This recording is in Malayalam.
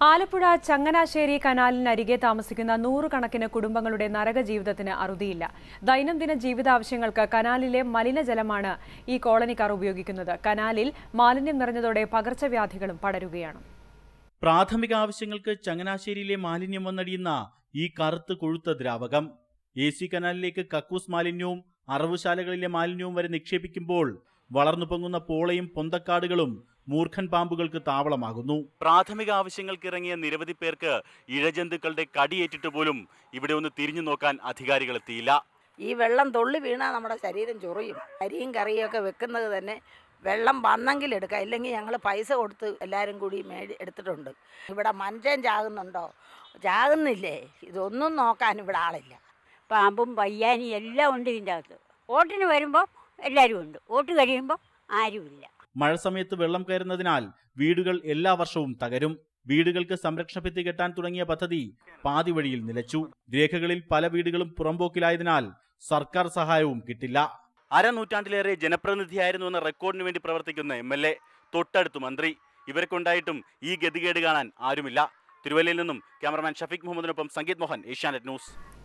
ആലപ്പുഴ ചങ്ങനാശ്ശേരി കനാലിനരികെ താമസിക്കുന്ന നൂറുകണക്കിന് കുടുംബങ്ങളുടെ നരക ജീവിതത്തിന് അറുതിയില്ല ദൈനംദിന ജീവിതാവശ്യങ്ങൾക്ക് കനാലിലെ മലിനജലമാണ് ഈ കോളനിക്കാർ ഉപയോഗിക്കുന്നത് കനാലിൽ മാലിന്യം നിറഞ്ഞതോടെ പകർച്ചവ്യാധികളും പടരുകയാണ് പ്രാഥമിക ആവശ്യങ്ങൾക്ക് ചങ്ങനാശ്ശേരിയിലെ മാലിന്യം വന്നടിയുന്ന ഈ കറുത്ത് കൊഴുത്ത ദ്രാവകം എ സി കനാലിലേക്ക് കക്കൂസ് മാലിന്യവും അറവുശാലകളിലെ മാലിന്യവും വരെ നിക്ഷേപിക്കുമ്പോൾ വളർന്നു പൊങ്ങുന്ന പോളയും പൊന്തക്കാടുകളും മൂർഖൻ പാമ്പുകൾക്ക് താവളമാകുന്നു പ്രാഥമിക ആവശ്യങ്ങൾക്ക് ഇറങ്ങിയ നിരവധി പേർക്ക് ഇഴജന്തുക്കളുടെ കടിയേറ്റിട്ട് പോലും ഇവിടെ ഒന്ന് തിരിഞ്ഞു നോക്കാൻ അധികാരികൾ എത്തിയില്ല ഈ വെള്ളം തുള്ളി വീണാൽ നമ്മുടെ ശരീരം ചൊറിയും അരിയും കറിയും ഒക്കെ വെക്കുന്നത് തന്നെ വെള്ളം വന്നെങ്കിൽ എടുക്കാം ഇല്ലെങ്കിൽ ഞങ്ങൾ പൈസ കൊടുത്ത് എല്ലാവരും കൂടി മേടി എടുത്തിട്ടുണ്ട് ഇവിടെ മനുഷ്യൻ ചാകുന്നുണ്ടോ ചാകുന്നില്ലേ ഇതൊന്നും നോക്കാൻ ഇവിടെ ആളില്ല പാമ്പും പയ്യാനി എല്ലാം ഉണ്ട് ഇതിൻ്റെ അകത്ത് വോട്ടിന് വരുമ്പോൾ എല്ലാവരും ഉണ്ട് വോട്ട് കഴിയുമ്പോൾ ആരുമില്ല മഴ സമയത്ത് വെള്ളം കയറുന്നതിനാൽ വീടുകൾ എല്ലാ വർഷവും തകരും വീടുകൾക്ക് സംരക്ഷണ ഭിത്തി കെട്ടാൻ തുടങ്ങിയ പദ്ധതി പാതി വഴിയിൽ നിലച്ചു രേഖകളിൽ പല വീടുകളും പുറമ്പോക്കിലായതിനാൽ സർക്കാർ സഹായവും കിട്ടില്ല അരനൂറ്റാണ്ടിലേറെ ജനപ്രതിനിധിയായിരുന്നു എന്ന റെക്കോർഡിന് വേണ്ടി പ്രവർത്തിക്കുന്ന എം എൽ എ തൊട്ടടുത്ത് മന്ത്രി ഇവർക്കുണ്ടായിട്ടും ഈ ഗതികേട് കാണാൻ ആരുമില്ല തിരുവല്ലയിൽ നിന്നും ക്യാമറമാൻ ഷഫീഖ് മുഹമ്മദിനൊപ്പം സംഗീത് മോഹൻ ഏഷ്യാനെറ്റ് ന്യൂസ്